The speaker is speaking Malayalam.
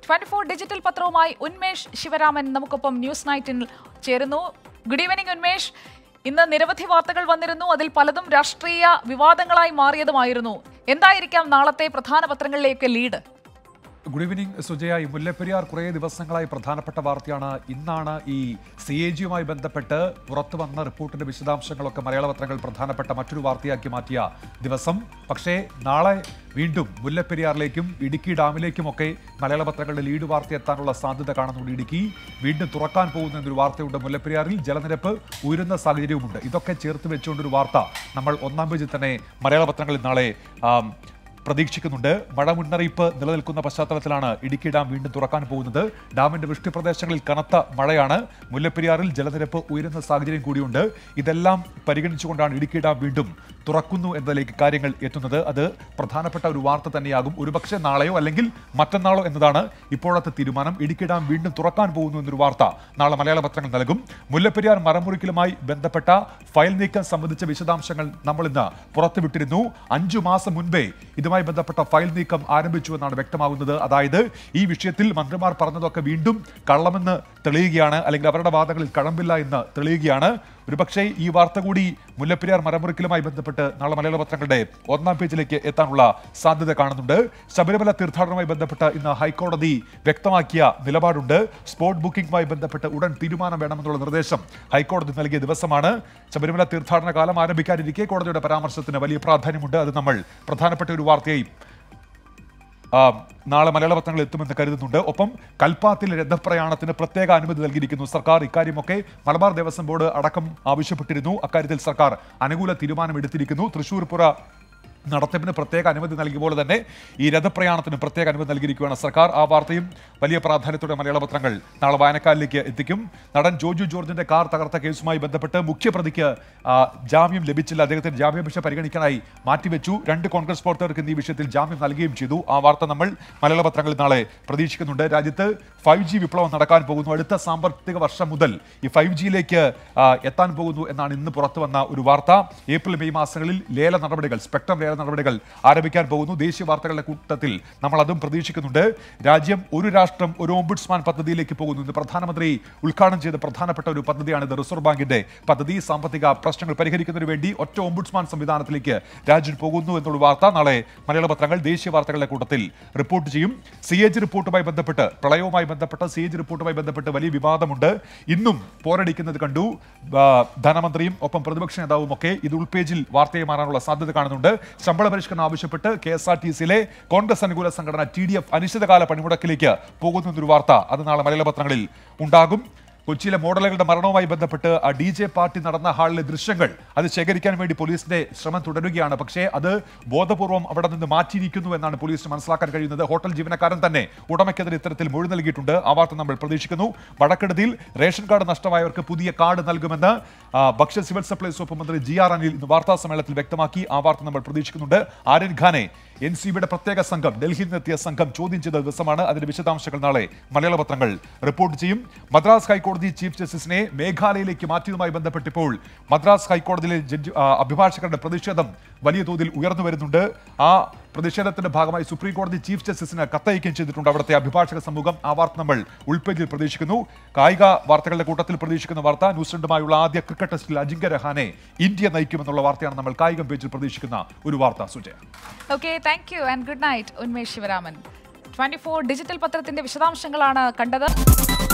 ട്വന്റി ഫോർ ഡിജിറ്റൽ പത്രവുമായി ഉന്മേഷ് ശിവരാമൻ നമുക്കൊപ്പം ന്യൂസ് നൈറ്റിൽ ചേരുന്നു ഗുഡ് ഈവനിങ് ഉന്മേഷ് ഇന്ന് നിരവധി വാർത്തകൾ വന്നിരുന്നു അതിൽ പലതും രാഷ്ട്രീയ വിവാദങ്ങളായി മാറിയതുമായിരുന്നു എന്തായിരിക്കാം നാളത്തെ പ്രധാന പത്രങ്ങളിലേക്ക് ലീഡ് ഗുഡ് ഈവനിങ് സുജയ ഈ മുല്ലപ്പെരിയാർ കുറേ ദിവസങ്ങളായി പ്രധാനപ്പെട്ട വാർത്തയാണ് ഇന്നാണ് ഈ സി എ ജിയുമായി ബന്ധപ്പെട്ട് പുറത്തു വന്ന റിപ്പോർട്ടിന്റെ വിശദാംശങ്ങളൊക്കെ മലയാള പത്രങ്ങൾ പ്രധാനപ്പെട്ട മറ്റൊരു വാർത്തയാക്കി മാറ്റിയ ദിവസം പക്ഷേ നാളെ വീണ്ടും മുല്ലപ്പെരിയാറിലേക്കും ഇടുക്കി ഡാമിലേക്കുമൊക്കെ മലയാള പത്രങ്ങളുടെ ലീഡ് വാർത്ത എത്താനുള്ള സാധ്യത കാണുന്നുണ്ട് ഇടുക്കി വീണ്ടും തുറക്കാൻ പോകുന്ന എന്നൊരു വാർത്തയുണ്ട് മുല്ലപ്പെരിയാറിൽ ജലനിരപ്പ് ഉയരുന്ന സാഹചര്യവുമുണ്ട് ഇതൊക്കെ ചേർത്ത് വെച്ചുകൊണ്ടൊരു വാർത്ത നമ്മൾ ഒന്നാം പേജിൽ തന്നെ മലയാള പത്രങ്ങളിൽ നാളെ ആം, പ്രതീക്ഷിക്കുന്നുണ്ട് മഴ മുന്നറിയിപ്പ് നിലനിൽക്കുന്ന പശ്ചാത്തലത്തിലാണ് ഇടുക്കി ഡാം വീണ്ടും തുറക്കാൻ പോകുന്നത് ഡാമിന്റെ വൃഷ്ടി പ്രദേശങ്ങളിൽ കനത്ത മഴയാണ് മുല്ലപ്പെരിയാറിൽ ജലനിരപ്പ് ഉയരുന്ന സാഹചര്യം കൂടിയുണ്ട് ഇതെല്ലാം പരിഗണിച്ചുകൊണ്ടാണ് ഇടുക്കി ഡാം വീണ്ടും തുറക്കുന്നു എന്നതിലേക്ക് കാര്യങ്ങൾ എത്തുന്നത് അത് പ്രധാനപ്പെട്ട ഒരു വാർത്ത തന്നെയാകും ഒരുപക്ഷെ നാളെയോ അല്ലെങ്കിൽ മറ്റന്നാളോ എന്നതാണ് ഇപ്പോഴത്തെ തീരുമാനം ഇടുക്കി ഡാം വീണ്ടും തുറക്കാൻ പോകുന്നു എന്നൊരു വാർത്ത നാളെ മലയാള പത്രങ്ങൾ നൽകും മുല്ലപ്പെരിയാർ മരമുറിക്കലുമായി ബന്ധപ്പെട്ട ഫയൽ നീക്കം സംബന്ധിച്ച വിശദാംശങ്ങൾ നമ്മൾ ഇന്ന് പുറത്തുവിട്ടിരുന്നു അഞ്ചു മാസം മുൻപേ ഇതുമായി ബന്ധപ്പെട്ട ഫയൽ നീക്കം ആരംഭിച്ചു എന്നാണ് വ്യക്തമാകുന്നത് അതായത് ഈ വിഷയത്തിൽ മന്ത്രിമാർ പറഞ്ഞതൊക്കെ വീണ്ടും കള്ളമെന്ന് തെളിയുകയാണ് അല്ലെങ്കിൽ അവരുടെ വാദങ്ങളിൽ കഴമ്പില്ല എന്ന് തെളിയുകയാണ് ഒരുപക്ഷെ ഈ വാർത്ത കൂടി മുല്ലപ്പെരിയാർ മരമുറിക്കലുമായി ബന്ധപ്പെട്ട് നാളെ മലയാള പത്രങ്ങളുടെ ഒന്നാം പേജിലേക്ക് എത്താനുള്ള സാധ്യത കാണുന്നുണ്ട് ശബരിമല തീർത്ഥാടനവുമായി ബന്ധപ്പെട്ട് ഇന്ന് ഹൈക്കോടതി വ്യക്തമാക്കിയ നിലപാടുണ്ട് സ്പോട്ട് ബുക്കിംഗുമായി ബന്ധപ്പെട്ട് ഉടൻ തീരുമാനം വേണമെന്നുള്ള നിർദ്ദേശം ഹൈക്കോടതി നൽകിയ ദിവസമാണ് ശബരിമല തീർത്ഥാടന കാലം ആരംഭിക്കാനിരിക്കെ കോടതിയുടെ പരാമർശത്തിന് വലിയ പ്രാധാന്യമുണ്ട് അത് നമ്മൾ പ്രധാനപ്പെട്ട ഒരു വാർത്തയായി ആ, നാളെ മലയാള പത്രങ്ങൾ എത്തുമെന്ന് കരുതുന്നുണ്ട് ഒപ്പം കൽപ്പാത്തിലെ രഥപ്രയാണത്തിന് പ്രത്യേക അനുമതി നൽകിയിരിക്കുന്നു സർക്കാർ ഇക്കാര്യമൊക്കെ മലബാർ ദേവസ്വം ബോർഡ് അടക്കം ആവശ്യപ്പെട്ടിരുന്നു അക്കാര്യത്തിൽ സർക്കാർ അനുകൂല തീരുമാനം എടുത്തിരിക്കുന്നു തൃശൂർ പുറ നടത്തിപ്പിന് പ്രത്യേക അനുമതി നൽകിയ പോലെ തന്നെ ഈ രഥപ്രയാണത്തിന് പ്രത്യേക അനുമതി നൽകിയിരിക്കുകയാണ് സർക്കാർ ആ വാർത്തയും വലിയ പ്രാധാന്യത്തോടെ മലയാള പത്രങ്ങൾ നാളെ വായനക്കാരിലേക്ക് എത്തിക്കും നടൻ ജോജു ജോർജിന്റെ കാർ തകർത്ത കേസുമായി ബന്ധപ്പെട്ട് മുഖ്യപ്രതിക്ക് ആ, ജാമ്യം ലഭിച്ചില്ല അദ്ദേഹത്തിന് ജാമ്യാപേക്ഷ പരിഗണിക്കാനായി മാറ്റിവെച്ചു രണ്ട് കോൺഗ്രസ് പ്രവർത്തകർക്ക് ഇന്ന് ഈ വിഷയത്തിൽ ജാമ്യം നൽകുകയും ചെയ്തു ആ വാർത്ത നമ്മൾ മലയാള പത്രങ്ങളിൽ നാളെ പ്രതീക്ഷിക്കുന്നുണ്ട് രാജ്യത്ത് ഫൈവ് ജി വിപ്ലവം നടക്കാൻ പോകുന്നു അടുത്ത സാമ്പത്തിക വർഷം മുതൽ ഈ ഫൈവ് ജിയിലേക്ക് എത്താൻ പോകുന്നു എന്നാണ് ഇന്ന് പുറത്തു വന്ന ഒരു വാർത്ത ഏപ്രിൽ മെയ് മാസങ്ങളിൽ ലേല നടപടികൾ സ്പെക്ട്രം ലേല നടപടികൾ ആരംഭിക്കാൻ പോകുന്നു ദേശീയ വാർത്തകളുടെ കൂട്ടത്തിൽ നമ്മൾ അതും പ്രതീക്ഷിക്കുന്നുണ്ട് രാജ്യം ഒരു രാഷ്ട്രം ഒരു ഓംബുഡ്സ്മാൻ പദ്ധതിയിലേക്ക് പോകുന്നു ഇന്ന് പ്രധാനമന്ത്രി ഉദ്ഘാടനം ചെയ്ത പ്രധാനപ്പെട്ട ഒരു പദ്ധതിയാണ് ഇത് റിസർവ് ബാങ്കിന്റെ പദ്ധതി സാമ്പത്തിക പ്രശ്നങ്ങൾ പരിഹരിക്കുന്നതിന് വേണ്ടി ഒറ്റ ഓംബുഡ്സ്മാൻ സംവിധാനത്തിലേക്ക് രാജ്യം പോകുന്നു എന്നുള്ള വാർത്ത നാളെ മലയാള പത്രങ്ങൾ ദേശീയ വാർത്തകളുടെ കൂട്ടത്തിൽ റിപ്പോർട്ട് ചെയ്യും സി എ ജി റിപ്പോർട്ടുമായി ബന്ധപ്പെട്ട് പ്രളയവുമായി ബന്ധപ്പെട്ട് സി എ ജി റിപ്പോർട്ടുമായി ബന്ധപ്പെട്ട് വലിയ വിവാദമുണ്ട് ഇന്നും പോരടിക്കുന്നത് കണ്ടു ആ, ധനമന്ത്രിയും ഒപ്പം പ്രതിപക്ഷ നേതാവും ഒക്കെ ഇത് ഉൾപേജിൽ വാർത്തയെ മാറാനുള്ള സാധ്യത കാണുന്നുണ്ട് ശമ്പള പരിഷ്കരണം ആവശ്യപ്പെട്ട് കെ എസ് ആർ ടി സിയിലെ കോൺഗ്രസ് അനുകൂല സംഘടന ടി ഡി എഫ് അനിശ്ചിതകാല പണിമുടക്കിലേക്ക് പോകുന്നു എന്നൊരു വാർത്ത അത് നാളെ മലയാള പത്രങ്ങളിൽ ഉണ്ടാകും കൊച്ചിയിലെ മോഡലുകളുടെ മരണവുമായി ബന്ധപ്പെട്ട് ആ ഡി ജെ പാർട്ടി നടന്ന ഹാളിലെ ദൃശ്യങ്ങൾ അത് ശേഖരിക്കാൻ വേണ്ടി പോലീസിന്റെ ശ്രമം തുടരുകയാണ് പക്ഷേ അത് ബോധപൂർവം അവിടെ നിന്ന് മാറ്റിയിരിക്കുന്നു എന്നാണ് പോലീസിന് മനസ്സിലാക്കാൻ കഴിയുന്നത് ഹോട്ടൽ ജീവനക്കാരൻ തന്നെ ഉടമയ്ക്കെതിരെ ഇത്തരത്തിൽ മൊഴി നൽകിയിട്ടുണ്ട് ആ വാർത്ത നമ്മൾ പ്രതീക്ഷിക്കുന്നു വടക്കെടുതിയിൽ റേഷൻ കാർഡ് നഷ്ടമായവർക്ക് പുതിയ കാർഡ് നൽകുമെന്ന് ആ, ഭക്ഷ്യ സിവിൽ സപ്ലൈസ് വകുപ്പ് മന്ത്രി ജി ആർ അനിൽ ഇന്ന് വാർത്താ സമ്മേളനത്തിൽ വ്യക്തമാക്കി ആ വാർത്ത നമ്മൾ പ്രതീക്ഷിക്കുന്നുണ്ട് ആര്യൻ ഖാനെ എൻ സി ബിയുടെ പ്രത്യേക സംഘം ഡൽഹിയിൽ നിന്നെത്തിയ സംഘം ചോദ്യം ചെയ്ത ദിവസമാണ് അതിന്റെ വിശദാംശങ്ങൾ നാളെ മലയാള പത്രങ്ങൾ റിപ്പോർട്ട് ചെയ്യും മദ്രാസ് ഹൈക്കോടതി ചീഫ് ജസ്റ്റിസിനെ മേഘാലയയിലേക്ക് മാറ്റിയതുമായി ബന്ധപ്പെട്ടിപ്പോൾ മദ്രാസ് ഹൈക്കോടതിയിലെ ജഡ്ജി ആ, അഭിഭാഷകരുടെ പ്രതിഷേധം വലിയ തോതിൽ ഉയർന്നു വരുന്നുണ്ട് ആ പ്രതിഷേധത്തിന്റെ ഭാഗമായി സുപ്രീം കോടതി ചീഫ് ജസ്റ്റിസിന് കത്തയക്കുകയും ചെയ്തിട്ടുണ്ട് അവിടുത്തെ അഭിഭാഷക സമൂഹം ആ വാർത്ത നമ്മൾ ഉൾപ്പേജിൽ പ്രതീക്ഷിക്കുന്നു കായിക വാർത്തകളുടെ കൂട്ടത്തിൽ പ്രതീക്ഷിക്കുന്ന വാർത്ത ന്യൂസിലൻഡുമായുള്ള ആദ്യ ക്രിക്കറ്റ് ടെസ്റ്റിൽ അജിങ്ക്യ രഹാനെ ഇന്ത്യ നയിക്കുമെന്നുള്ള വാർത്തയാണ് നമ്മൾ കായികം പേജിൽ പ്രതീക്ഷിക്കുന്ന ഒരു വാർത്ത Sujaya okay thank you and good night Unmesh Sivaraman twenty four digital പത്രത്തിന്റെ വിശദാംശങ്ങളാണ് കണ്ടത്